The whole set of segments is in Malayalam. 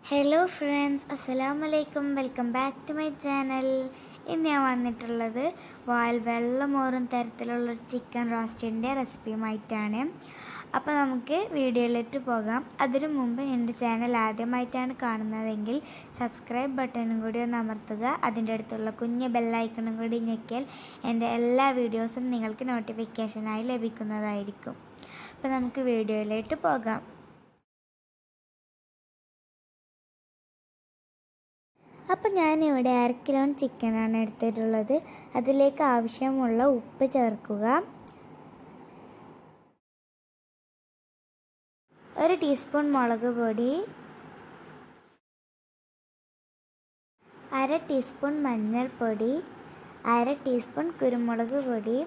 ഹലോ ഫ്രണ്ട്സ് അസ്സലാമു അലൈക്കും welcome back to my channel ഇന്ന് ഞാൻ വന്നിട്ടുള്ളത് വാൽ വെള്ളമോറും തരത്തിലുള്ളൊരു ചിക്കൻ റോസ്റ്റിൻ്റെ റെസിപ്പിയുമായിട്ടാണ് അപ്പോൾ നമുക്ക് വീഡിയോയിലേക്ക് പോകാം അതിനു മുമ്പ് എൻ്റെ ചാനൽ ആദ്യമായിട്ടാണ് കാണുന്നതെങ്കിൽ സബ്സ്ക്രൈബ് ബട്ടണും കൂടി ഒന്ന് അമർത്തുക അതിൻ്റെ അടുത്തുള്ള കുഞ്ഞ് ബെല്ലൈക്കണും കൂടി ഞെക്കിയാൽ എൻ്റെ എല്ലാ വീഡിയോസും നിങ്ങൾക്ക് നോട്ടിഫിക്കേഷനായി ലഭിക്കുന്നതായിരിക്കും അപ്പോൾ നമുക്ക് വീഡിയോയിലേക്ക് പോകാം അപ്പം ഞാനിവിടെ അര കിലോ ചിക്കനാണ് എടുത്തിട്ടുള്ളത് അതിലേക്ക് ആവശ്യമുള്ള ഉപ്പ് ചേർക്കുക ഒരു ടീസ്പൂൺ മുളക് പൊടി അര ടീസ്പൂൺ മഞ്ഞൾപ്പൊടി അര ടീസ്പൂൺ കുരുമുളക് പൊടി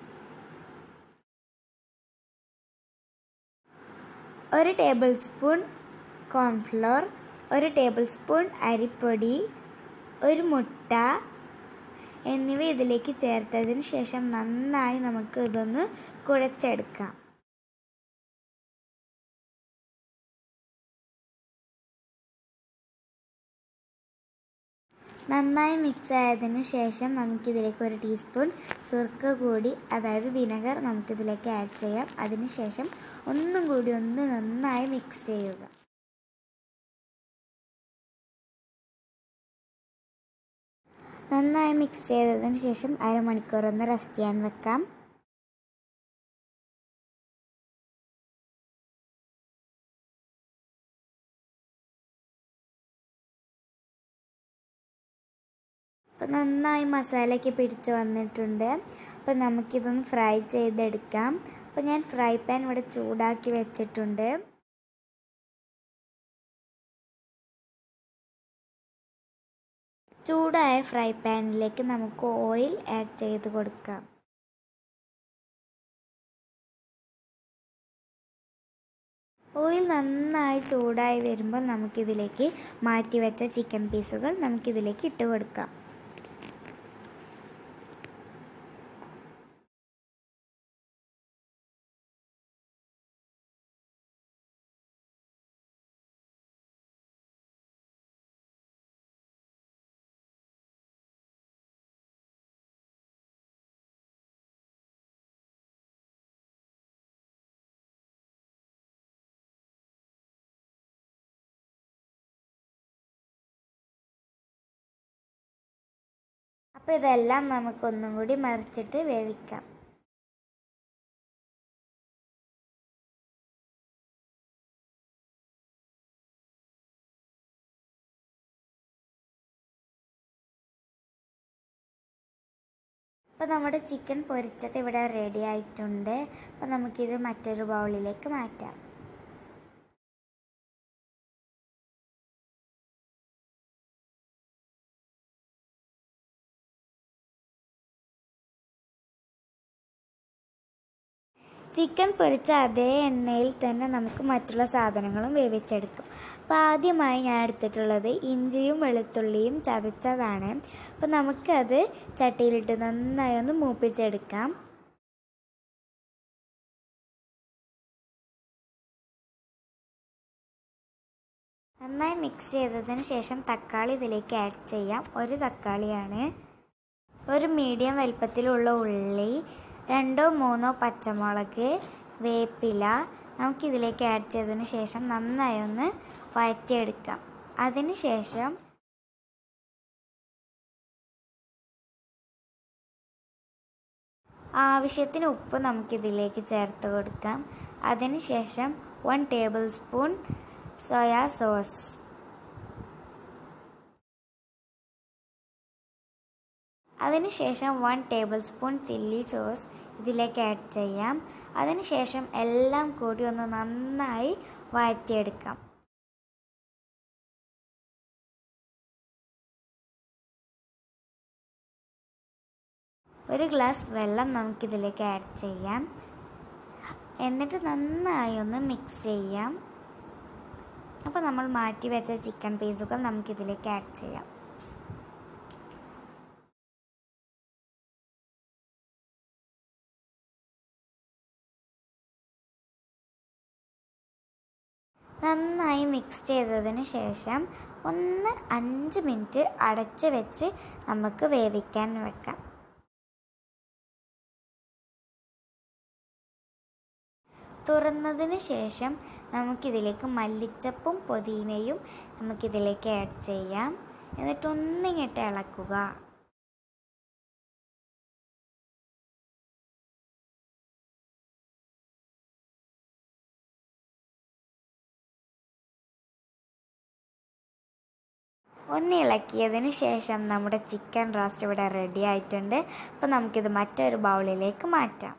ഒരു ടേബിൾ സ്പൂൺ കോൺഫ്ലോർ ഒരു ടേബിൾ സ്പൂൺ അരിപ്പൊടി ഒരു മുട്ട എന്നിവ ഇതിലേക്ക് ചേർത്തതിന് ശേഷം നന്നായി നമുക്ക് ഇതൊന്ന് കുഴച്ചെടുക്കാം നന്നായി മിക്സ് ആയതിനു ശേഷം നമുക്കിതിലേക്ക് ഒരു ടീസ്പൂൺ സുർക്ക കൂടി അതായത് വിനെഗർ നമുക്കിതിലേക്ക് ആഡ് ചെയ്യാം അതിനുശേഷം ഒന്നും കൂടി ഒന്ന് നന്നായി മിക്സ് ചെയ്യുക നന്നായി മിക്സ് ചെയ്തതിന് ശേഷം അരമണിക്കൂർ ഒന്ന് റെസ്റ്റ് ചെയ്യാൻ വെക്കാം അപ്പം നന്നായി മസാലയൊക്കെ പിടിച്ച് വന്നിട്ടുണ്ട് അപ്പം നമുക്കിതൊന്ന് ഫ്രൈ ചെയ്തെടുക്കാം അപ്പം ഞാൻ ഫ്രൈ പാൻ ഇവിടെ ചൂടാക്കി വെച്ചിട്ടുണ്ട് ചൂടായ ഫ്രൈ പാനിലേക്ക് നമുക്ക് ഓയിൽ ആഡ് ചെയ്ത് കൊടുക്കാം ഓയിൽ നന്നായി ചൂടായി വരുമ്പോൾ നമുക്കിതിലേക്ക് മാറ്റി വെച്ച ചിക്കൻ പീസുകൾ നമുക്കിതിലേക്ക് ഇട്ട് കൊടുക്കാം അപ്പോൾ ഇതെല്ലാം നമുക്കൊന്നും കൂടി മറിച്ചിട്ട് വേവിക്കാം അപ്പോൾ നമ്മുടെ ചിക്കൻ പൊരിച്ചത് ഇവിടെ റെഡി ആയിട്ടുണ്ട് അപ്പോൾ നമുക്കിത് മറ്റൊരു ബൗളിലേക്ക് മാറ്റാം ചിക്കൻ പൊരിച്ച അതേ എണ്ണയിൽ തന്നെ നമുക്ക് മറ്റുള്ള സാധനങ്ങളും വേവിച്ചെടുക്കും അപ്പോൾ ആദ്യമായി ഞാൻ എടുത്തിട്ടുള്ളത് ഇഞ്ചിയും വെളുത്തുള്ളിയും ചതച്ചതാണ് അപ്പോൾ നമുക്കത് ചട്ടിയിലിട്ട് നന്നായി ഒന്ന് മൂപ്പിച്ചെടുക്കാം നന്നായി മിക്സ് ചെയ്തതിന് ശേഷം തക്കാളി ഇതിലേക്ക് ആഡ് ചെയ്യാം ഒരു തക്കാളിയാണ് ഒരു മീഡിയം വലിപ്പത്തിലുള്ള ഉള്ളി രണ്ടോ മൂന്നോ പച്ചമുളക് വേപ്പില നമുക്കിതിലേക്ക് ആഡ് ചെയ്തതിന് ശേഷം നന്നായി ഒന്ന് വഴറ്റിയെടുക്കാം അതിന് ശേഷം ആവശ്യത്തിന് ഉപ്പ് നമുക്കിതിലേക്ക് ചേർത്ത് കൊടുക്കാം അതിന് ശേഷം one tablespoon soya sauce അതിനുശേഷം one tablespoon chilli sauce ഇതിലേക്ക് ആഡ് ചെയ്യാം അതിനുശേഷം എല്ലാം കൂടി ഒന്ന് നന്നായി വഴറ്റിയെടുക്കാം ഒരു ഗ്ലാസ് വെള്ളം നമുക്കിതിലേക്ക് ആഡ് ചെയ്യാം എന്നിട്ട് നന്നായി ഒന്ന് മിക്സ് ചെയ്യാം അപ്പോൾ നമ്മൾ മാറ്റി വെച്ച ചിക്കൻ പീസുകൾ നമുക്കിതിലേക്ക് ആഡ് ചെയ്യാം നന്നായി മിക്സ് ചെയ്തതിന് ശേഷം ഒന്ന് അഞ്ച് മിനിറ്റ് അടച്ച് വെച്ച് നമുക്ക് വേവിക്കാൻ വെക്കാം തുറന്നതിന് ശേഷം നമുക്കിതിലേക്ക് മല്ലിച്ചപ്പും പുതിനയും നമുക്കിതിലേക്ക് ആഡ് ചെയ്യാം എന്നിട്ടൊന്നിങ്ങിട്ട് ഇളക്കുക ഒന്ന് ഇളക്കിയതിന് ശേഷം നമ്മുടെ ചിക്കൻ റോസ്റ്റ് ഇവിടെ റെഡി ആയിട്ടുണ്ട് അപ്പോൾ നമുക്കിത് മറ്റൊരു ബൗളിലേക്ക് മാറ്റാം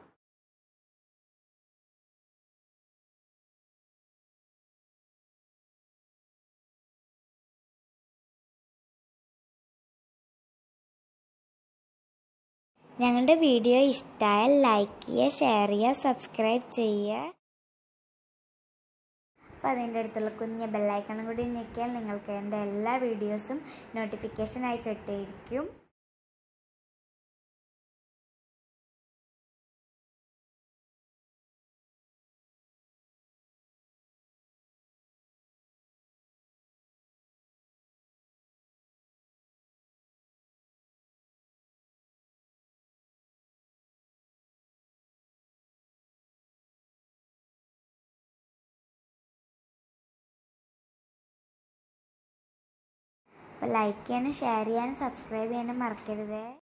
ഞങ്ങളുടെ വീഡിയോ ഇഷ്ടമായാൽ ലൈക്ക് ചെയ്യുക ഷെയർ ചെയ്യുക സബ്സ്ക്രൈബ് ചെയ്യുക അപ്പോൾ അതിൻ്റെ അടുത്തുള്ള കുഞ്ഞ് ബെല്ലൈക്കണും കൂടി ഞെക്കിയാൽ നിങ്ങൾക്ക് എൻ്റെ എല്ലാ വീഡിയോസും നോട്ടിഫിക്കേഷനായി കിട്ടിയിരിക്കും അപ്പോൾ ലൈക്ക് ചെയ്യാനും ഷെയർ ചെയ്യാനും സബ്സ്ക്രൈബ് ചെയ്യാനും മറക്കരുത്